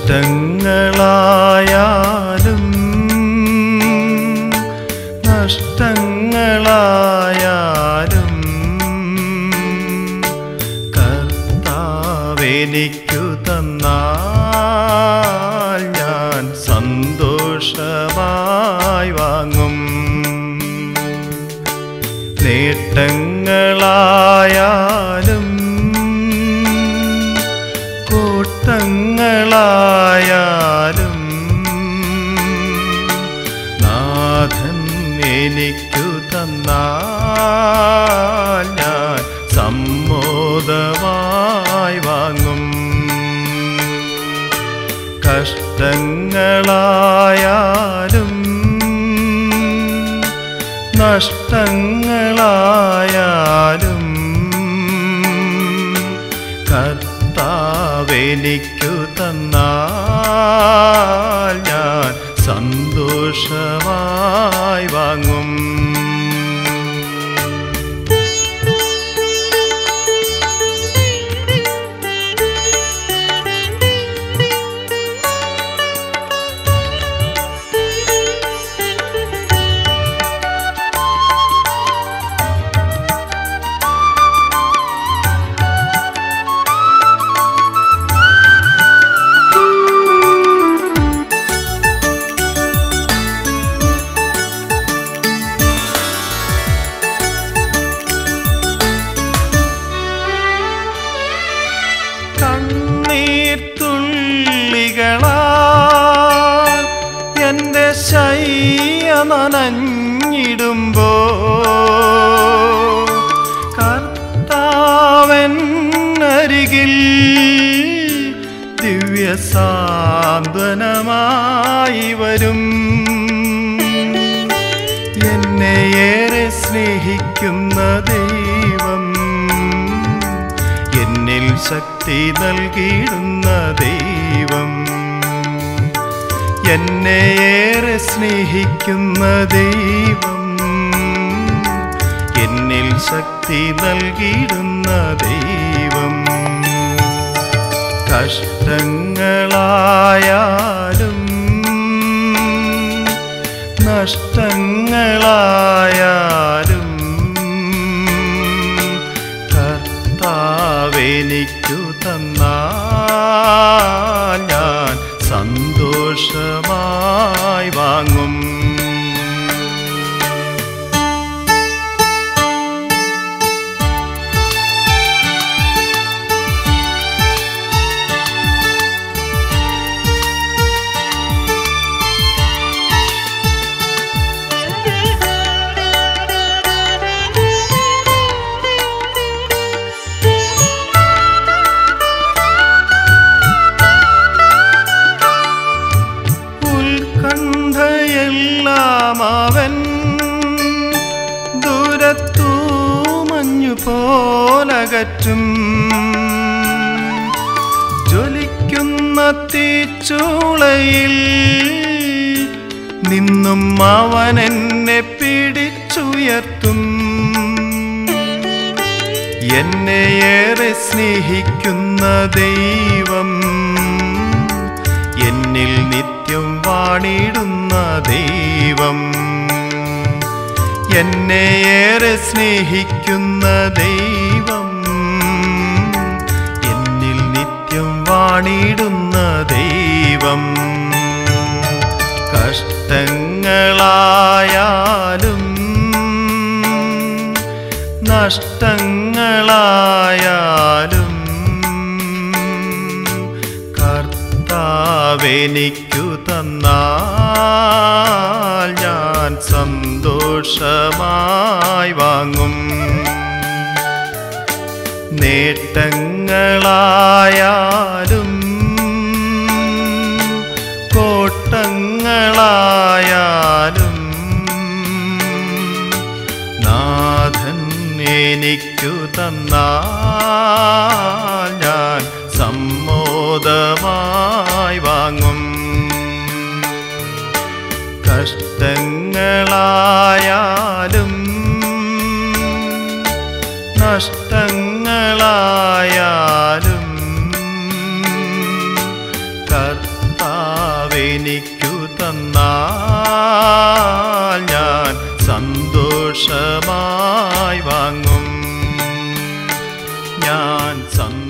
കഷ്ടങ്ങളായാലും നഷ്ടങ്ങളായാലും കർത്താവെനിക്കു തന്നാൽ ഞാൻ സന്തോഷമായി വാങ്ങും നേട്ടങ്ങളായാലും കൂട്ടങ്ങളായാലും നാഥൻ എനിക്കു തന്നാൽ ഞാൻ സമ്മോദമായി വാങ്ങും കഷ്ടങ്ങളായാലും നഷ്ടങ്ങളായാലും കർത്താവെനിക്കു തന്നാൽ ഞാൻ സന്തോഷമായി വാങ്ങും കണ്ണീർ തുള്ളികളാൽ എൻ്റെ ശയ്യ നനഞ്ഞിടുമ്പോ കർത്താവനരികിൽ ദിവ്യ സാന്ത്വനമായി വരും എന്നെ ഏറെ സ്നേഹിക്കുന്ന ദൈവം എന്നിൽ ശക്തി നൽകിയിടുന്ന ദൈവം എന്നെ ഏറെ സ്നേഹിക്കുന്ന ദൈവം എന്നിൽ ശക്തി നൽകിയിടുന്ന ദൈവം കഷ്ടങ്ങളായാലും നഷ്ടങ്ങളായാലും കർത്താവെനിക്കു തന്നാൽ ഞാൻ സന്തോഷമായി വാങ്ങും ഉത്കണ്ഠയെല്ലാം അവൻ ദൂരത്തു മഞ്ഞു പോലകറ്റും ജ്വലിക്കുന്ന തീച്ചൂളയിൽ നിന്നും അവൻ എന്നെ പിടിച്ചുയർത്തും എന്നെ ഏറെ സ്നേഹിക്കുന്ന ദൈവം എന്നിൽ നിത്യം വാണിടുന്ന ദൈവം എന്നെ ഏറെ സ്നേഹിക്കുന്ന ദൈവം എന്നിൽ നിത്യം വാണിടുന്ന ദൈവം കഷ്ടങ്ങളായാലും നഷ്ടങ്ങളായാലും കർത്താവെനിക്കു തന്നാൽ ഞാൻ സന്തോഷമായി വാങ്ങും നേട്ടങ്ങളായാലും കോട്ടങ്ങളായാലും നാഥൻ എനിക്കു തന്നാൽ ഞാൻ സമ്മോദമായി വാങ്ങും കഷ്ടങ്ങളായാലും നഷ്ടങ്ങളായാലും കർത്താവെനിക്കു സന്തോഷമായി വാങ്ങും ഞാൻ സന്തോഷമായി